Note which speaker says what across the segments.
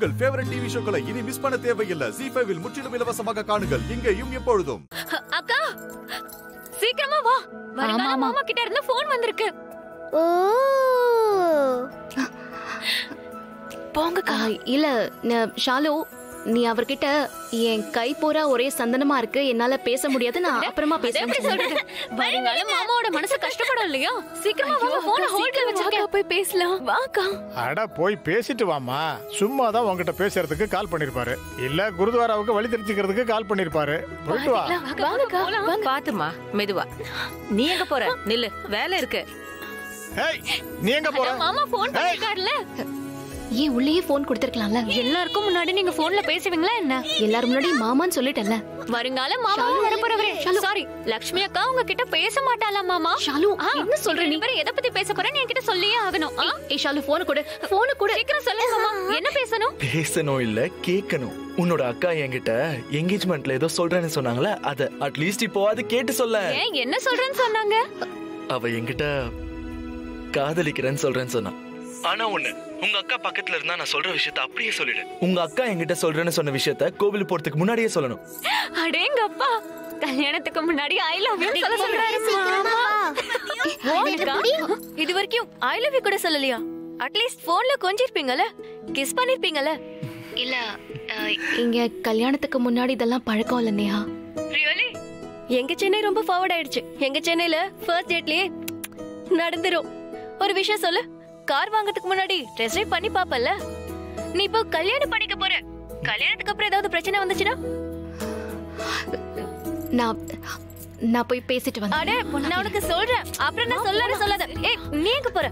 Speaker 1: உங்கள் favourite TV ஷோக்களை இனி miss பண்ண தேவையில்லை ஜி ஃபைவில் முற்றிலும் இலவசமாக காணுங்கள் இங்கேயும் எப்பொழுதும்
Speaker 2: அக்கா சீக்கிரமா வா வருங்கால
Speaker 3: ஆமா.
Speaker 2: மாமா கிட்ட இருந்து போன் வந்திருக்கு
Speaker 4: ஓ
Speaker 3: போங்கக்கா
Speaker 5: ஆ, இல்ல ந- ஷாலு நீ அவர்கிட்ட என் கை பூரா ஒரே சந்தனமா இருக்கு என்னால பேச முடியாது நான் அப்புறமா
Speaker 2: அது எப்படி
Speaker 5: பேசுறேன்
Speaker 2: சொல்றது வருங்கால மாமாவோட மனசு கஷ்டப்படும் இல்லையா சீக்கிரமா வாங்க போன ஹோல்ட்ல வச்சிருக்கேன்
Speaker 3: போய் பேசலாம் வாக்கா
Speaker 6: அட போய் பேசிட்டு வாமா சும்மா தான் உங்ககிட்ட பேசுறதுக்கு கால் பண்ணிருப்பாரு இல்ல குருத்வாராவுக்கு வழி தெரிஞ்சுக்கிறதுக்கு கால் பண்ணிருப்பாரு போயிட்டு வா
Speaker 3: வாங்கக்கா வாங்க
Speaker 7: பாத்துமா மெதுவா நீ எங்க போற நில்லு வேலை இருக்கு
Speaker 6: ஹேய் நீ எங்க போற
Speaker 2: மாமா போன் பண்ணிருக்காருல
Speaker 5: ஏன் உள்ளேயே போன் கொடுத்திருக்கலாம்ல
Speaker 2: எல்லாருக்கும் முன்னாடி நீங்க போன்ல பேசுவீங்களா என்ன
Speaker 5: எல்லாரும் முன்னாடி மாமான்னு சொல்லிட்டேன்ல
Speaker 2: வருங்கால மாமாவும் வரப்போறவரே சாரி லக்ஷ்மி அக்கா உங்ககிட்ட பேச மாட்டாளா மாமா
Speaker 5: ஷாலு
Speaker 2: ஆ,
Speaker 5: என்ன சொல்ற நீ
Speaker 2: இவரு எதை பத்தி பேச போறேன்னு என்கிட்ட சொல்லியே ஆகணும் ஆ?
Speaker 5: ஏய் ஷாலு போன் கொடு போன் கொடு
Speaker 2: சீக்கிரம் சொல்லுங்க மாமா என்ன பேசணும்
Speaker 8: பேசணும் இல்ல கேட்கணும் உன்னோட அக்கா என்கிட்ட என்கேஜ்மெண்ட்ல ஏதோ சொல்றேன்னு சொன்னாங்களே அத அட்லீஸ்ட் இப்போ அது கேட்டு சொல்ல
Speaker 2: ஏன் என்ன சொல்றேன்னு சொன்னாங்க
Speaker 8: அவ என்கிட்ட காதலிக்கிறேன்னு சொல்றேன்னு சொன்னா ஆனா ஒண்ணு உங்க அக்கா பக்கத்துல இருந்தா நான் சொல்ற விஷயத்த அப்படியே சொல்லிடு உங்க அக்கா என்கிட்ட சொல்றேன்னு சொன்ன விஷயத்த கோவில் போறதுக்கு முன்னாடியே சொல்லணும்
Speaker 2: அடேங்கப்பா கல்யாணத்துக்கு முன்னாடி ஐ லவ் யூ சொல்ல சொல்றாரு
Speaker 4: சீக்கிரமா
Speaker 2: மாமா
Speaker 4: வா
Speaker 2: அக்கா,
Speaker 3: இது வரைக்கும் ஐ லவ் யூ கூட சொல்லலையா அட்லீஸ்ட் போன்ல கொஞ்சிருப்பீங்கல்ல கிஸ் பண்ணிருப்பீங்கல்ல
Speaker 5: இல்ல அஹ், இங்க கல்யாணத்துக்கு முன்னாடி இதெல்லாம் பழக்கம் இல்ல நேஹா
Speaker 3: ரியலி எங்க சென்னை ரொம்ப ஃபார்வர்ட் ஆயிடுச்சு எங்க சென்னையில ஃபர்ஸ்ட் டேட்லயே நடந்துரும் ஒரு விஷயம் சொல்லு கார் வாங்கறதுக்கு முன்னாடி டெஸ்ட் ட்ரைவ் பண்ணி பாப்பல்ல நீ இப்போ கல்யாணம் பண்ணிக்க போற கல்யாணத்துக்கு அப்புறம் ஏதாவது பிரச்சனை வந்துச்சுன்னா
Speaker 5: நான் நான் போய் பேசிட்டு வந்தேன்
Speaker 3: அடே நான் உனக்கு சொல்றேன் அப்புறம் நான் சொல்லாத சொல்லாத ஏய் நீ எங்க போற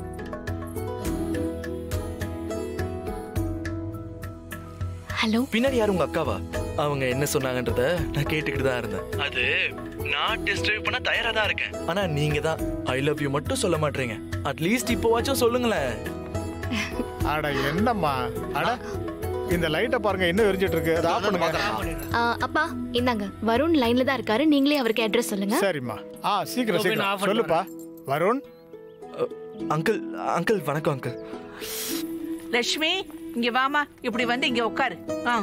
Speaker 5: ஹலோ
Speaker 8: பின்னாடி யார் உங்க அக்காவா அவங்க என்ன சொன்னாங்கன்றத நான் கேட்டுக்கிட்டு தான் இருந்தேன் அது நான் டெஸ்ட் டிரைவ் பண்ண தயாரா தான் இருக்கேன் ஆனா நீங்க தான் ஐ லவ் யூ மட்டும் சொல்ல மாட்டீங்க அட்லீஸ்ட் இப்போவாச்சும் சொல்லுங்களேன்
Speaker 6: அட என்னம்மா அட இந்த லைட்டை பாருங்க இன்னும் எரிஞ்சிட்டு இருக்கு அதை ஆஃப் பண்ணுங்க
Speaker 5: அஹ், அப்பா இந்தாங்க வருண் லைன்ல தான் இருக்காரு நீங்களே அவருக்கு அட்ரஸ் சொல்லுங்க
Speaker 6: சரிம்மா ஆ சீக்கிரம்
Speaker 9: இதோ போய் நான்
Speaker 6: சீக்கிரம்
Speaker 9: ஆஃப் பண்ணி
Speaker 6: சொல்லுப்பா வருண்
Speaker 8: அங்கிள் அங்கிள் வணக்கம் அங்கிள்
Speaker 7: லட்சுமி இங்க வாமா இப்படி வந்து இங்க உட்காரு ஆ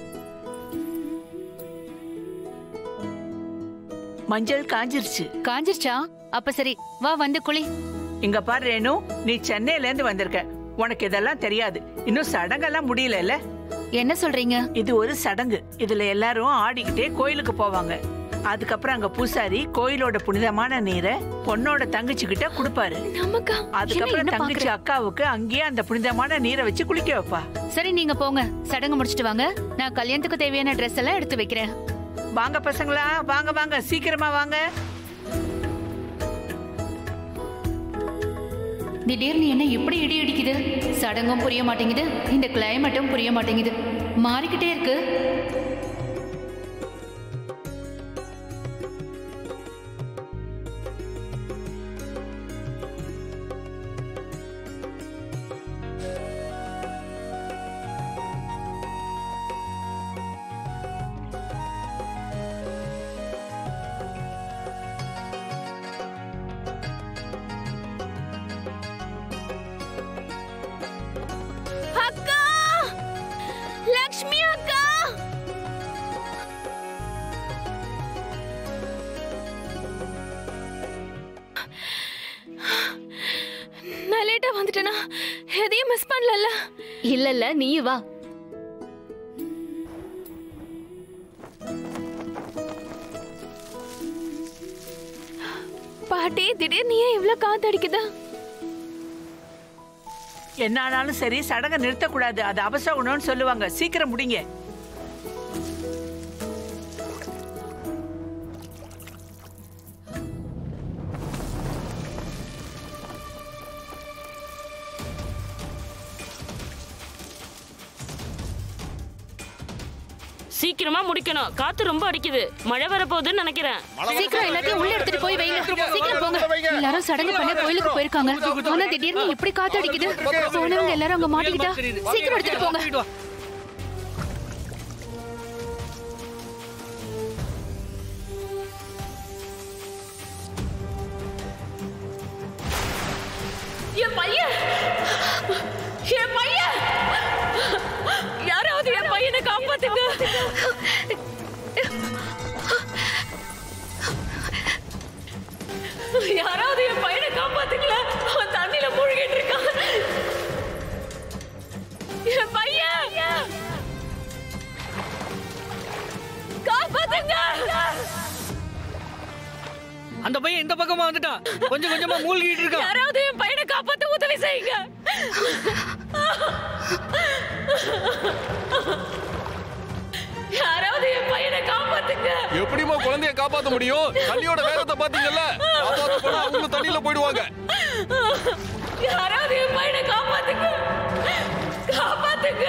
Speaker 7: மஞ்சள் காஞ்சிருச்சு
Speaker 10: காஞ்சிருச்சா அப்ப சரி வா வந்து குளி
Speaker 7: இங்க பாரு ரேணு நீ சென்னையில இருந்து வந்திருக்க உனக்கு இதெல்லாம் தெரியாது இன்னும் சடங்கெல்லாம் முடியலல்ல
Speaker 10: என்ன சொல்றீங்க
Speaker 7: இது ஒரு சடங்கு இதுல எல்லாரும் ஆடிக்கிட்டே கோயிலுக்கு போவாங்க அதுக்கப்புறம் அங்க பூசாரி கோயிலோட புனிதமான நீரை பொண்ணோட தங்கச்சி கிட்ட கொடுப்பாரு
Speaker 3: நமக்கா
Speaker 7: அதுக்கப்புறம்
Speaker 10: என்ன
Speaker 7: தங்கச்சி அக்காவுக்கு அங்கேயே அந்த புனிதமான நீரை வச்சு குளிக்க வைப்பா
Speaker 10: சரி நீங்க போங்க சடங்கு முடிச்சிட்டு வாங்க நான் கல்யாணத்துக்கு தேவையான ட்ரெஸ் எல்லாம் எடுத்து வைக்கிறேன்
Speaker 7: வாங்க பசங்களா வாங்க வாங்க சீக்கிரமா வாங்க
Speaker 10: திடீர்னு என்ன இப்படி இடி இடிக்குது சடங்கும் புரிய மாட்டேங்குது இந்த கிளைமேட்டும் புரிய மாட்டேங்குது மாறிக்கிட்டே இருக்கு
Speaker 3: அக்கா லக்ஷ்மி அக்கா நான் லேட்டா வந்துட்டேனா எதையும் மிஸ் பண்ணல
Speaker 5: இல்ல இல்ல நீ வா
Speaker 3: பாட்டி திடீர்னு ஏன் இவ்ளோ காத்தடிக்குதா
Speaker 7: என்ன ஆனாலும் சரி சடங்கை நிறுத்தக்கூடாது அது அவசகுணம்னு சொல்லுவாங்க சீக்கிரம் முடிங்க
Speaker 11: சீக்கிரமா முடிக்கணும் காத்து ரொம்ப அடிக்குது மழை வரப்போகுதுன்னு நினைக்கிறேன்
Speaker 10: சீக்கிரம் எல்லாத்தையும் உள்ள எடுத்துட்டு போய் வைங்க சீக்கிரம் போங்க எல்லாரும் சடங்கு பண்ண கோயிலுக்கு போயிருக்காங்க ஆனா திடீர்னு இப்படி காத்து அடிக்குது போனவங்க எல்லாரும் அங்க மாட்டிக்கிட்டா சீக்கிரம் எடுத்துட்டு போங்க
Speaker 3: என் பையன் என் பையன் யாரோ காப்பாத்துங்க
Speaker 4: அந்த பையன் இந்த பக்கமா வந்துட்டான் கொஞ்சம் கொஞ்சமா மூழ்கிட்டு இருக்கான்
Speaker 3: யாராவது என் பையனை காப்பாத்த உதவி செய்யுங்க யாராவது என் பையனை காப்பாத்துங்க
Speaker 9: எப்படிமா குழந்தைய காப்பாத்த முடியும் தண்ணியோட வேகத்தை பாத்தீங்கல்ல காப்பாத்த போனா அவங்களும் தண்ணியில போயிடுவாங்க
Speaker 3: யாராவது என் பையனை காப்பாத்துங்க காப்பாத்துங்க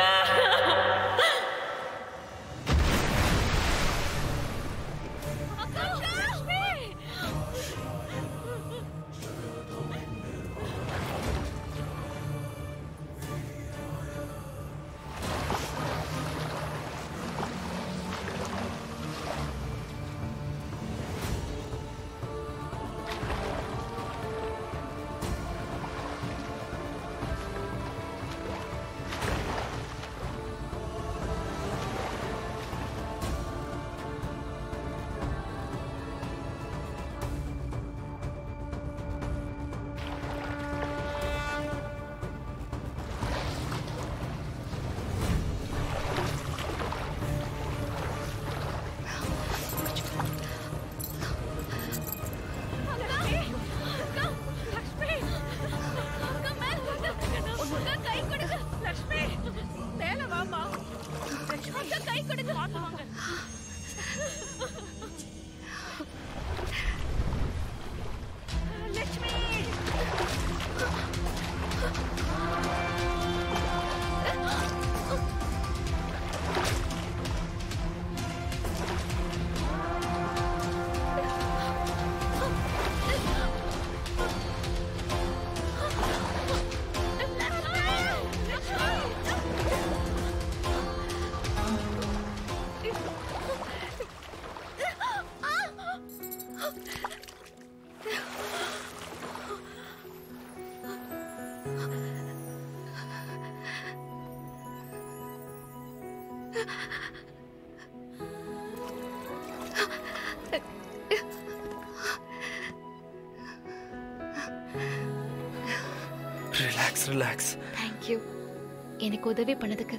Speaker 8: ரிலாக்ஸ் ரிலாக்ஸ்
Speaker 5: தேங்க்யூ எனக்கு உதவி பண்ணதுக்கு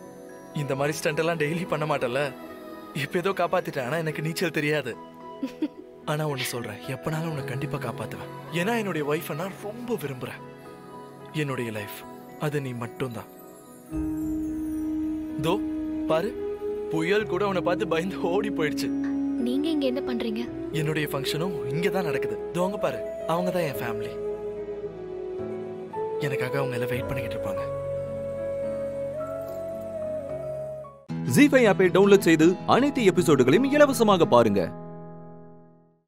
Speaker 8: இந்த மாதிரி ஸ்டண்ட் எல்லாம் டெய்லி பண்ண மாட்டல இப்ப ஏதோ காப்பாத்திட்டேன் ஆனா எனக்கு நீச்சல் தெரியாது ஆனா ஒண்ணு சொல்றேன் எப்பனாலும் உன்னை கண்டிப்பா காப்பாத்துவேன் ஏன்னா என்னுடைய ஒய்ஃபை நான் ரொம்ப விரும்புறேன் என்னுடைய லைஃப் அது நீ மட்டும்தான் தோ பாரு புயல் கூட உன்னை பார்த்து பயந்து ஓடி போயிடுச்சு
Speaker 5: நீங்க இங்க என்ன பண்றீங்க
Speaker 8: என்னுடைய ஃபங்க்ஷனும் இங்க தான் நடக்குது தோங்க பாரு அவங்க தான் என் ஃபேமிலி எனக்காக அவங்க எல்லாம் வெயிட் பண்ணிக்கிட்டு இருப்பாங்க
Speaker 12: ஜி ஃபைவ் ஆப்பை டவுன்லோட் செய்து அனைத்து எபிசோடுகளையும் இலவசமாக பாருங்க